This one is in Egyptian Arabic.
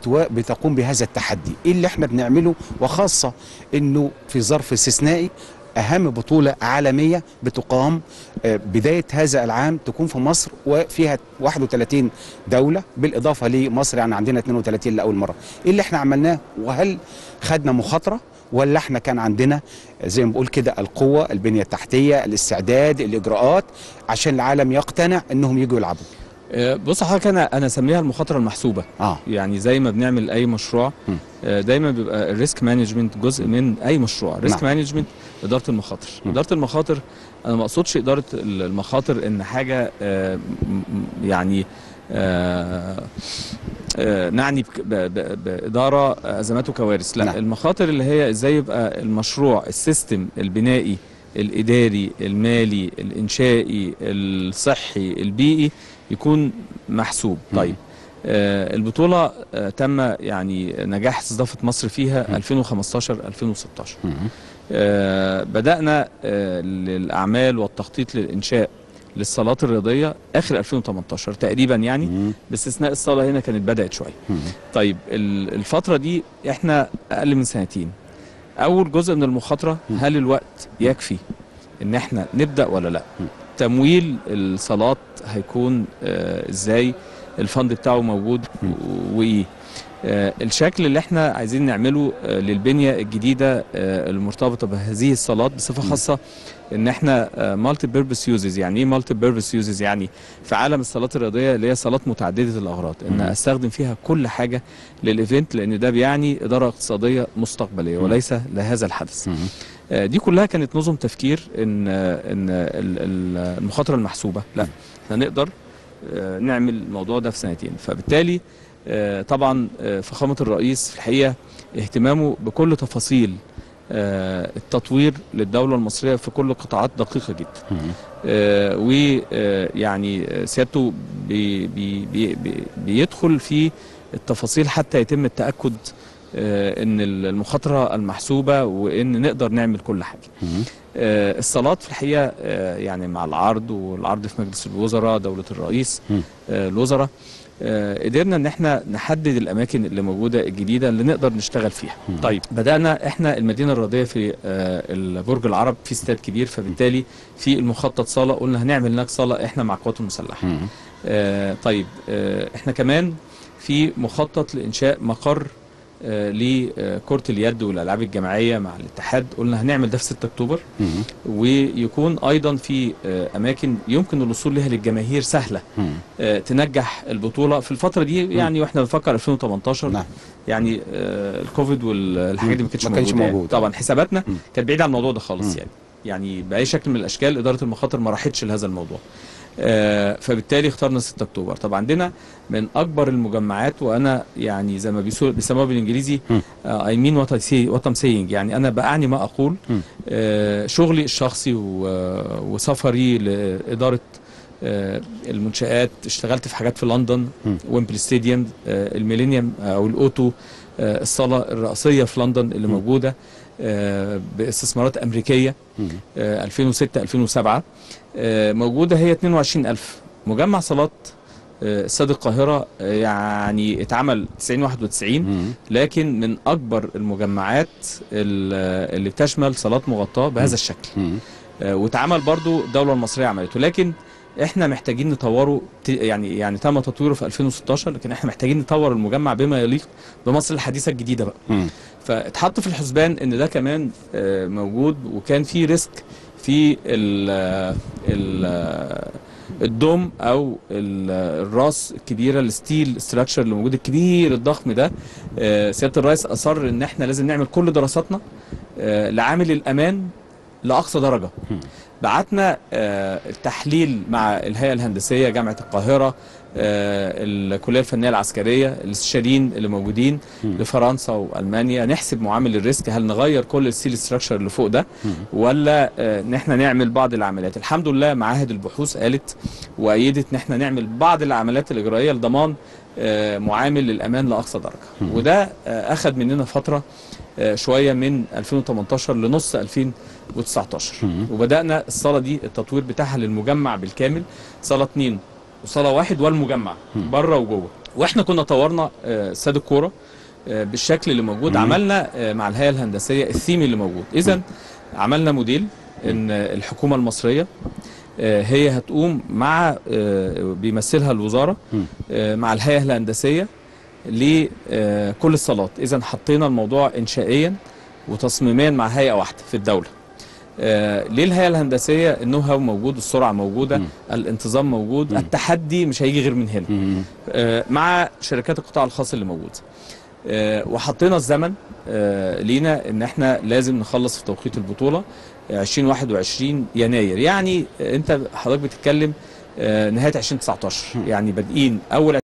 بتوا... بتقوم بهذا التحدي ايه اللي احنا بنعمله وخاصه انه في ظرف استثنائي اهم بطوله عالميه بتقام آه، بدايه هذا العام تكون في مصر وفيها 31 دوله بالاضافه لمصر يعني عندنا 32 لاول مره ايه اللي احنا عملناه وهل خدنا مخاطره ولا احنا كان عندنا زي ما بقول كده القوه البنيه التحتيه الاستعداد الاجراءات عشان العالم يقتنع انهم يجوا يلعبوا آه، بص حضرتك انا انا اسميها المخاطره المحسوبه اه يعني زي ما بنعمل اي مشروع م. آه، دايما بيبقى الريسك مانجمنت جزء من اي مشروع ريسك نعم. مانجمنت اداره المخاطر م. اداره المخاطر انا ما اقصدش اداره المخاطر ان حاجه آه، م- م- يعني آه، آه، نعني بك- ب- ب- باداره ازمات وكوارث لا نعم. المخاطر اللي هي ازاي يبقى المشروع السيستم البنائي الاداري المالي الانشائي الصحي البيئي يكون محسوب مم. طيب آه، البطولة آه، تم يعني نجاح استضافة مصر فيها 2015 2016 مم. آه، بدأنا آه، للأعمال والتخطيط للإنشاء للصالات الرياضية آخر 2018 تقريبا يعني مم. باستثناء الصالة هنا كانت بدأت شوية مم. طيب ال- الفترة دي احنا أقل من سنتين أول جزء من المخاطرة مم. هل الوقت يكفي إن احنا نبدأ ولا لا مم. تمويل الصالات هيكون آه، ازاي الفند بتاعه موجود مم. و- وايه آه، الشكل اللي احنا عايزين نعمله آه، للبنيه الجديده آه، المرتبطه بهذه الصالات بصفه مم. خاصه ان احنا مالتي بيربس يوزز يعني ايه مالتي بيربس يوزز يعني في عالم الصالات الرياضيه اللي هي صالات متعدده الاغراض ان مم. استخدم فيها كل حاجه للايفنت لان ده بيعني اداره اقتصاديه مستقبليه مم. وليس لهذا الحدث مم. آه، دي كلها كانت نظم تفكير ان آه، ان ال- ال- المخاطره المحسوبه لا مم. احنا نقدر آه، نعمل الموضوع ده في سنتين فبالتالي آه، طبعا آه، فخامه الرئيس في الحقيقه اهتمامه بكل تفاصيل آه، التطوير للدوله المصريه في كل قطاعات دقيقه جدا مم. ويعني سيادته بي بي بي بي بيدخل في التفاصيل حتى يتم التاكد آه، ان المخاطره المحسوبه وان نقدر نعمل كل حاجه مم. آه، الصالات في الحقيقه آه، يعني مع العرض والعرض في مجلس الوزراء دوله الرئيس مم. آه، الوزراء آه، قدرنا ان احنا نحدد الاماكن اللي موجوده الجديده اللي نقدر نشتغل فيها مم. طيب بدانا احنا المدينه الرياضيه في آه، برج العرب في استاد كبير فبالتالي في المخطط صاله قلنا هنعمل هناك صاله احنا مع القوات المسلحه مم. آه، طيب آه، احنا كمان في مخطط لانشاء مقر آه، لكرة اليد والالعاب الجماعيه مع الاتحاد قلنا هنعمل ده في 6 اكتوبر مم. ويكون ايضا في آه، اماكن يمكن الوصول لها للجماهير سهله مم. آه، تنجح البطوله في الفتره دي يعني واحنا بنفكر 2018 نعم يعني آه، الكوفيد والحاجات دي ما كانتش ما كانش موجوده يعني. موجود. طبعا حساباتنا مم. كانت بعيده عن الموضوع ده خالص مم. يعني يعني باي شكل من الاشكال اداره المخاطر ما راحتش لهذا الموضوع آه، فبالتالي اخترنا 6 اكتوبر طب عندنا من اكبر المجمعات وانا يعني زي ما بيسو- بيسموها بالانجليزي مم. اي مين وات وات ام سينج يعني انا باعني ما اقول مم. آه، شغلي الشخصي و- وسفري لاداره آه، المنشآت اشتغلت في حاجات في لندن مم. ويمبلي ستاديوم آه، الميلينيوم او الاوتو آه، الصاله الرئيسيه في لندن اللي مم. موجوده آه، باستثمارات امريكيه مم. آه، 2006 2007 آه، موجوده هي 22000 مجمع صالات آه، استاد القاهره آه، يعني اتعمل 90 91 مم. لكن من اكبر المجمعات ال- اللي بتشمل صالات مغطاه بهذا الشكل مم. آه، واتعمل برضو الدوله المصريه عملته لكن احنا محتاجين نطوره ت- يعني يعني تم تطويره في 2016 لكن احنا محتاجين نطور المجمع بما يليق بمصر الحديثه الجديده بقى مم. فاتحط في الحسبان ان ده كمان آه، موجود وكان في ريسك في ال ال الدوم او ال- الراس الكبيره الستيل ستراكشر اللي موجود الكبير الضخم ده آه، سياده الرئيس اصر ان احنا لازم نعمل كل دراساتنا آه، لعامل الامان لاقصى درجه مم. بعتنا آه، التحليل مع الهيئه الهندسيه جامعه القاهره آه، الكليه الفنيه العسكريه الاستشاريين اللي موجودين مم. لفرنسا والمانيا نحسب معامل الريسك هل نغير كل السيل ستراكشر اللي فوق ده مم. ولا آه، ان احنا نعمل بعض العمليات الحمد لله معاهد البحوث قالت وايدت ان احنا نعمل بعض العمليات الاجرائيه لضمان آه، معامل للامان لاقصى درجه مم. وده آه، اخذ مننا فتره آه، شويه من 2018 لنص 2019 مم. وبدانا الصاله دي التطوير بتاعها للمجمع بالكامل صاله اتنين وصاله واحد والمجمع مم. بره وجوه واحنا كنا طورنا آه، استاد الكوره آه، بالشكل اللي موجود مم. عملنا آه، مع الهيئه الهندسيه الثيم اللي موجود اذا عملنا موديل ان آه، الحكومه المصريه آه، هي هتقوم مع آه، بيمثلها الوزاره مم. آه، مع الهيئه الهندسيه لكل الصالات اذا حطينا الموضوع انشائيا وتصميميا مع هيئه واحده في الدوله آه، ليه الهيئه الهندسيه النو هاو موجود السرعه موجوده مم. الانتظام موجود مم. التحدي مش هيجي غير من هنا مم. آه، مع شركات القطاع الخاص اللي موجوده آه، وحطينا الزمن آه، لينا ان احنا لازم نخلص في توقيت البطوله آه، 2021 يناير يعني آه، انت حضرتك بتتكلم آه، نهايه 2019 يعني بادئين اول